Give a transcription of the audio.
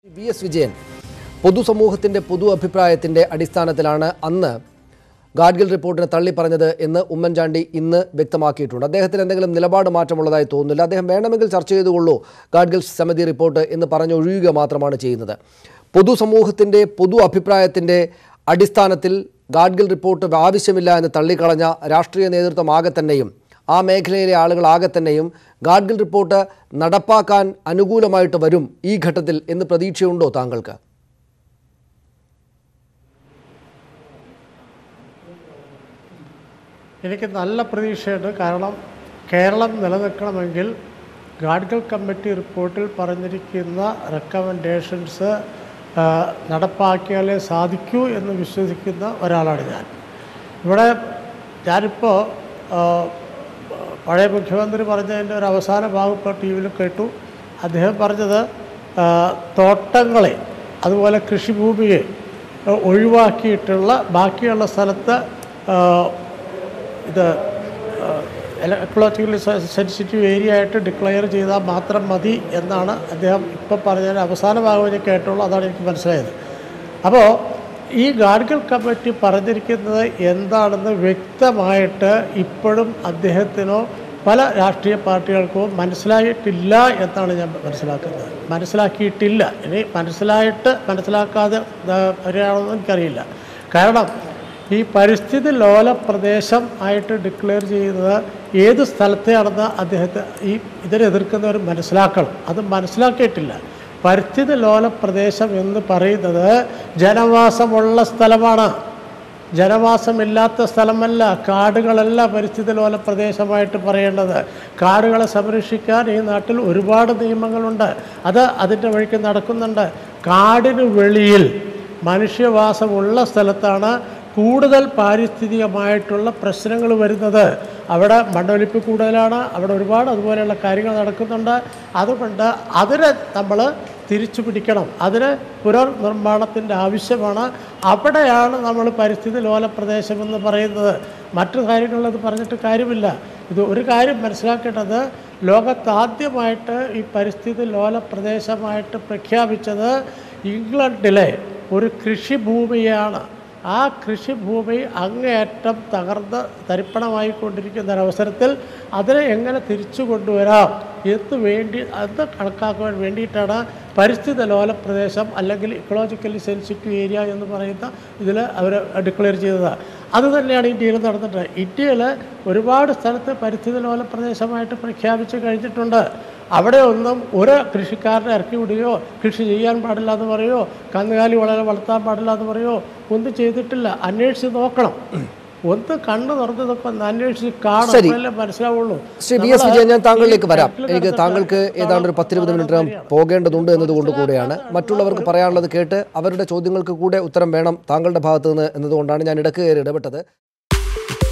V S Vijayan പൊതുസമൂഹത്തിന്റെ പൊതു അഭിപ്രായത്തിന്റെ അടിസ്ഥാനത്തിലാണ് അന്ന് ഗാഡ്ഗിൽ റിപ്പോർട്ടിനെ തള്ളിപ്പറഞ്ഞത് എന്ന് ഉമ്മൻചാണ്ടി ഇന്ന് വ്യക്തമാക്കിയിട്ടുണ്ട് അദ്ദേഹത്തിന് എന്തെങ്കിലും നിലപാട് മാറ്റമുള്ളതായി തോന്നുന്നില്ല അദ്ദേഹം വേണമെങ്കിൽ ചർച്ച ചെയ്തുകൊള്ളൂ ഗാഡ്ഗിൽ സമിതി റിപ്പോർട്ട് എന്ന് പറഞ്ഞൊഴിയുക മാത്രമാണ് ചെയ്യുന്നത് പൊതുസമൂഹത്തിന്റെ പൊതു അഭിപ്രായത്തിന്റെ അടിസ്ഥാനത്തിൽ ഗാഡ്ഗിൽ റിപ്പോർട്ട് ആവശ്യമില്ല എന്ന് തള്ളിക്കളഞ്ഞ രാഷ്ട്രീയ നേതൃത്വം ആകെ തന്നെയും ആ മേഖലയിലെ ആളുകൾ ആകെ തന്നെയും ഗാഡ്ഗിൽ റിപ്പോർട്ട് നടപ്പാക്കാൻ അനുകൂലമായിട്ട് വരും ഈ ഘട്ടത്തിൽ എന്ന് പ്രതീക്ഷയുണ്ടോ താങ്കൾക്ക് എനിക്ക് നല്ല പ്രതീക്ഷയുണ്ട് കാരണം കേരളം നിലനിൽക്കണമെങ്കിൽ ഗാഡ്ഗിൽ കമ്മിറ്റി റിപ്പോർട്ടിൽ പറഞ്ഞിരിക്കുന്ന റെക്കമെൻഡേഷൻസ് നടപ്പാക്കിയാലേ സാധിക്കൂ എന്ന് വിശ്വസിക്കുന്ന ഒരാളാണ് ഞാൻ ഇവിടെ ഞാനിപ്പോൾ ആ, പഴയ മുഖ്യമന്ത്രി പറഞ്ഞതിൻ്റെ ഒരു അവസാന ഭാഗം ഇപ്പോൾ ടി വിയിൽ കേട്ടു അദ്ദേഹം പറഞ്ഞത് ആ, തോട്ടങ്ങളെ അതുപോലെ കൃഷിഭൂമിയെ ആ, ഒഴിവാക്കിയിട്ടുള്ള ബാക്കിയുള്ള സ്ഥലത്ത് ആ, ഇത് എക്കോളജിക്കലി സെൻസിറ്റീവ് ഏരിയ ആയിട്ട് ഡിക്ലെയർ ചെയ്താൽ മാത്രം മതി എന്നാണ് അദ്ദേഹം ഇപ്പം പറഞ്ഞതിന് അവസാന ഭാഗം ഞാൻ കേട്ടുള്ളൂ അതാണ് എനിക്ക് മനസ്സിലായത് അപ്പോൾ ഈ ഗാഡ്ഗിൽ കമ്മിറ്റി പറഞ്ഞിരിക്കുന്നത് എന്താണെന്ന് വ്യക്തമായിട്ട് ഇപ്പോഴും അദ്ദേഹത്തിനോ പല രാഷ്ട്രീയ പാർട്ടികൾക്കോ മനസ്സിലായിട്ടില്ല എന്നാണ് ഞാൻ മനസ്സിലാക്കുന്നത് മനസ്സിലാക്കിയിട്ടില്ല ഇനി മനസ്സിലായിട്ട് മനസ്സിലാക്കാതെ വരികയാണെന്ന് എനിക്കറിയില്ല കാരണം ഈ പരിസ്ഥിതി ലോല പ്രദേശം ആയിട്ട് ഡിക്ലെയർ ചെയ്യുന്നത് ഏത് സ്ഥലത്തെയാണെന്ന് അദ്ദേഹത്തെ ഈ ഇതിനെ എതിർക്കുന്നവർ മനസ്സിലാക്കണം അത് മനസ്സിലാക്കിയിട്ടില്ല പരിസ്ഥിതി ലോല പ്രദേശം എന്ന് പറയുന്നത് ജനവാസമുള്ള സ്ഥലമാണ് ജനവാസമില്ലാത്ത സ്ഥലമല്ല കാടുകളല്ല പരിസ്ഥിതി ലോല പ്രദേശമായിട്ട് പറയേണ്ടത് കാടുകളെ സംരക്ഷിക്കാൻ ഈ നാട്ടിൽ ഒരുപാട് നിയമങ്ങളുണ്ട് അത് അതിൻ്റെ വഴിക്ക് നടക്കുന്നുണ്ട് കാടിന് വെളിയിൽ മനുഷ്യവാസമുള്ള സ്ഥലത്താണ് കൂടുതൽ പാരിസ്ഥിതികമായിട്ടുള്ള പ്രശ്നങ്ങൾ വരുന്നത് അവിടെ മണ്ണൊലിപ്പ് കൂടുതലാണ് അവിടെ ഒരുപാട് അതുപോലെയുള്ള കാര്യങ്ങൾ നടക്കുന്നുണ്ട് അതുകൊണ്ട് അതിനെ നമ്മൾ തിരിച്ചു പിടിക്കണം അതിന് പുനർനിർമ്മാണത്തിൻ്റെ ആവശ്യമാണ് അവിടെയാണ് നമ്മൾ പരിസ്ഥിതി ലോല പ്രദേശമെന്ന് പറയുന്നത് മറ്റു കാര്യങ്ങളിലത് പറഞ്ഞിട്ട് കാര്യമില്ല ഇത് ഒരു കാര്യം മനസ്സിലാക്കേണ്ടത് ലോകത്താദ്യമായിട്ട് ഈ പരിസ്ഥിതി ലോല പ്രദേശമായിട്ട് പ്രഖ്യാപിച്ചത് ഇംഗ്ലണ്ടിലെ ഒരു കൃഷിഭൂമിയാണ് ആ കൃഷിഭൂമി അങ്ങേയറ്റം തകർന്ന് തരിപ്പണമായിക്കൊണ്ടിരിക്കുന്ന ഒരവസരത്തിൽ അതിനെ എങ്ങനെ തിരിച്ചു കൊണ്ടുവരാം എന്ന് വേണ്ടി അത് കണക്കാക്കുവാൻ വേണ്ടിയിട്ടാണ് പരിസ്ഥിതി ലോല പ്രദേശം അല്ലെങ്കിൽ ഇക്കോളജിക്കലി സെൻസിറ്റീവ് ഏരിയ എന്ന് പറയുന്ന ഇതിൽ അവർ ഡിക്ലെയർ ചെയ്തത് അത് തന്നെയാണ് ഇന്ത്യയിൽ നടന്നിട്ട് ഇന്ത്യയിൽ ഒരുപാട് സ്ഥലത്ത് പരിസ്ഥിതി ലോല പ്രദേശമായിട്ട് പ്രഖ്യാപിച്ച് കഴിഞ്ഞിട്ടുണ്ട് അവിടെ ഒന്നും ഒരു കൃഷിക്കാരനെ ഇറക്കി വിടുകയോ കൃഷി ചെയ്യാൻ പാടില്ല എന്ന് പറയുകയോ കന്നുകാലി വളരെ വളർത്താൻ പാടില്ല എന്ന് പറയുകയോ ഒന്നും ചെയ്തിട്ടില്ല അന്വേഷിച്ച് നോക്കണം ഒന്ന് കണ്ണ് തുറന്നതൊക്കെ ഒന്ന് അന്വേഷിച്ച് കാണും ശരി. അപ്പോഴല്ലേ മനസ്സിലാവുള്ളൂ ശ്രീ ബി എസ് വിജയൻ ഞാൻ താങ്കളിലേക്ക് വരാം എനിക്ക് താങ്കൾക്ക് ഏതാണ്ട് ഒരു പത്തിരുപത് മിനിറ്റ് പോകേണ്ടതുണ്ട് എന്നതുകൊണ്ട് കൂടെയാണ് മറ്റുള്ളവർക്ക് പറയാനുള്ളത് കേട്ട് അവരുടെ ചോദ്യങ്ങൾക്ക് കൂടെ ഉത്തരം വേണം താങ്കളുടെ ഭാഗത്ത് നിന്ന് എന്നതുകൊണ്ടാണ് ഞാൻ ഇടക്ക് കയറി ഇടപെട്ടത്